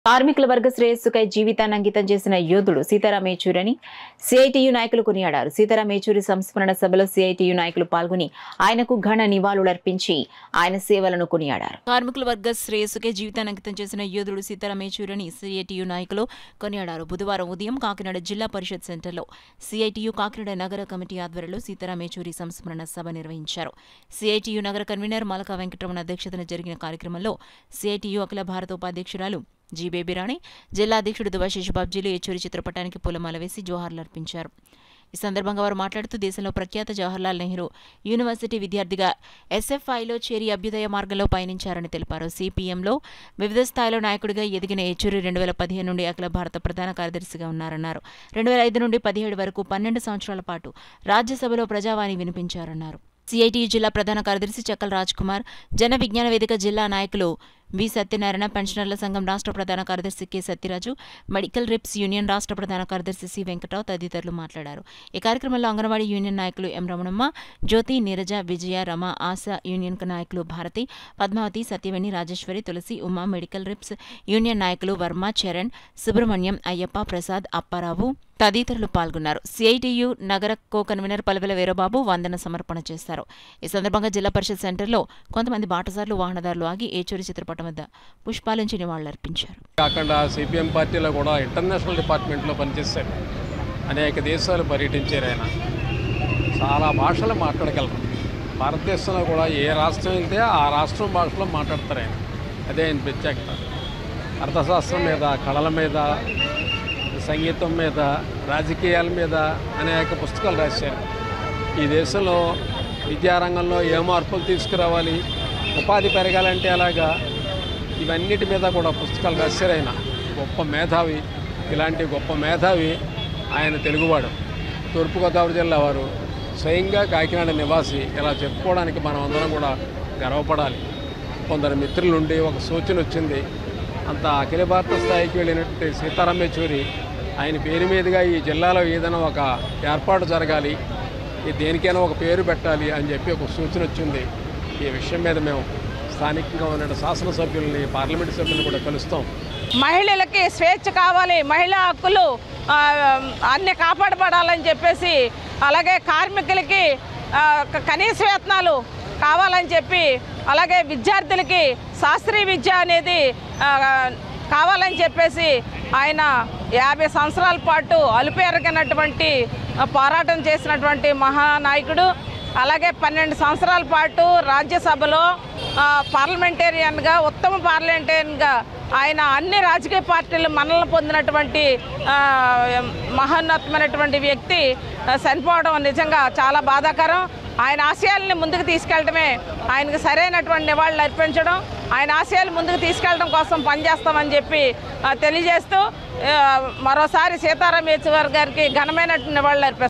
కార్మికుల వర్గ శ్రేయస్సుకై జీవితాన్ని అంకితం చేసిన యోధుడు సీతారాం యేచూరి సిఐటియు నాయకులు కొనియాడారు సీతారాం యేచూరి సంస్మరణ సభలో సిఐటియు నాయకులు పాల్గొని ఆయనకు ఘన నివాళులర్పించి ఆయన సేవలను కొనియాడారు కార్మికుల వర్గ శ్రేయస్సుకై జీవితాన్ని అంకితం చేసిన యోధుడు సీతారాం యేచూరిని సిఐటియు నాయకులు కొనియాడారు బుధవారం ఉదయం కాకినాడ జిల్లా పరిషత్ సెంటర్లో సిఐటియు కాకినాడ నగర కమిటీ ఆధ్వర్యంలో సీతారాం యేచూరి సంస్మరణ సభ నిర్వహించారు సిఐటియు నగర కన్వీనర్ మలకా వెంకటరమణ అధ్యక్షతన జరిగిన కార్యక్రమంలో సిఐటియు అఖిల భారత ఉపాధ్యక్షురాలు జీ బేబీరాణి జిల్లా అధ్యక్షుడు దువాశేషు బాబ్జీలు ఏచూరి చిత్రపటానికి పూలమాల వేసి జోహార్లు అర్పించారు ఈ సందర్భంగా వారు మాట్లాడుతూ దేశంలో ప్రఖ్యాత జవహర్లాల్ నెహ్రూ యూనివర్సిటీ విద్యార్థిగా ఎస్ఎఫ్ఐలో చేరి అభ్యుదయ మార్గంలో పయనించారని తెలిపారు సిపిఎంలో వివిధ స్థాయిలో నాయకుడిగా ఎదిగిన ఏచూరి రెండు వేల పదిహేను నుండి అఖిల భారత ప్రధాన కార్యదర్శిగా ఉన్నారన్నారు రెండు వేల ఐదు నుండి పదిహేడు వరకు పన్నెండు సంవత్సరాల పాటు రాజ్యసభలో ప్రజావాణి వినిపించారన్నారు సిఐటియు జిల్లా ప్రధాన కార్యదర్శి చక్కల రాజ్ కుమార్ జన విజ్ఞాన వేదిక జిల్లా నాయకులు వి సత్యనారాయణ పెన్షనర్ల సంఘం రాష్ట్ర ప్రధాన కార్యదర్శి K Satyaraju medical reps union రాష్ట్ర ప్రధాన కార్యదర్శి సి వెంకటరావు తదితరులు మాట్లాడారు ఈ కార్యక్రమంలో అంగన్వాడీ యూనియన్ నాయకులు M Ramanamma Jyothi Neeraja Vijaya Rama ASHA union నాయకులు Bharathi Padmavathi Satyaveni Rajeshwari Tulasi Uma medical reps union నాయకులు వర్మ చరణ్ సుబ్రహ్మణ్యం అయ్యప్ప ప్రసాద్ అప్పారావు తదితరులు పాల్గొన్నారు సిఐటియు నగర కో కన్వీనర్ పలువెల వీరబాబు వందన సమర్పణ చేశారు ఈ సందర్భంగా జిల్లా పరిషత్ సెంటర్లో కొంతమంది బాటసార్లు వాహనదారులు ఆగి ఏచూరి చిత్రపటం వద్ద పుష్పాలుంచి నివాళులర్పించారు కాకుండా సిపిఎం పార్టీలో కూడా ఇంటర్నేషనల్ డిపార్ట్మెంట్లో పనిచేశారు అనేక దేశాలు పర్యటించారు ఆయన చాలా భాషలు మాట్లాడగలరు భారతదేశంలో కూడా ఏ రాష్ట్రం వెళ్తే ఆ రాష్ట్రం భాషలో మాట్లాడతారు ఆయన అదే ఆయన ప్రత్యేకత అర్థశాస్త్రం మీద కళల మీద సంగీతం మీద రాజకీయాల మీద అనేక పుస్తకాలు రాశారు ఈ దేశంలో విద్యారంగంలో ఏ మార్పులు తీసుకురావాలి ఉపాధి పెరగాలంటే ఎలాగా ఇవన్నిటి మీద కూడా పుస్తకాలు రాశారు ఆయన గొప్ప మేధావి ఇలాంటి గొప్ప మేధావి ఆయన తెలుగువాడు తూర్పుగోదావరి జిల్లా వారు స్వయంగా కాకినాడ నివాసి ఇలా చెప్పుకోవడానికి మనం అందరం కూడా గర్వపడాలి కొందరు మిత్రుల నుండి ఒక సూచన వచ్చింది అంత అఖిల భారత స్థాయికి వెళ్ళినట్టు సీతారాం యేచూరి ఆయన పేరు మీదుగా ఈ జిల్లాలో ఏదైనా ఒక ఏర్పాటు జరగాలి ఈ దేనికైనా ఒక పేరు పెట్టాలి అని చెప్పి ఒక సూచన వచ్చింది ఈ విషయం మీద మేము స్థానికంగా ఉన్న శాసనసభ్యుల్ని పార్లమెంటు సభ్యులను కూడా కలుస్తాం మహిళలకి స్వేచ్ఛ కావాలి మహిళా హక్కులు ఆ, అన్ని కాపాడబడాలని చెప్పేసి అలాగే కార్మికులకి ఆ, క- కనీస వేతనాలు కావాలని చెప్పి అలాగే విద్యార్థులకి శాస్త్రీయ విద్య అనేది ఆ, కావాలని చెప్పేసి ఆయన యాభై సంవత్సరాల పాటు అలుపేరగినటువంటి ఆ, పోరాటం చేసినటువంటి మహానాయకుడు అలాగే పన్నెండు సంవత్సరాల పాటు రాజ్యసభలో ఆ, పార్లమెంటేరియన్గా ఉత్తమ పార్లమెంటేరియన్గా ఆయన అన్ని రాజకీయ పార్టీలు మనల్ని పొందినటువంటి ఆ, మహోన్నతమైనటువంటి వ్యక్తి ఆ, చనిపోవడం నిజంగా చాలా బాధాకరం ఆయన ఆశయాల్ని ముందుకు తీసుకెళ్ళడమే ఆయనకు సరైనటువంటి నివాళులు అర్పించడం ఆయన ఆశయాలు ముందుకు తీసుకెళ్ళడం కోసం పనిచేస్తామని చెప్పి ఆ, తెలియజేస్తూ ఆ, మరోసారి సీతారాం యేచూరి గారికి ఘనమైనటువంటి నివాళులు అర్పిస్తాం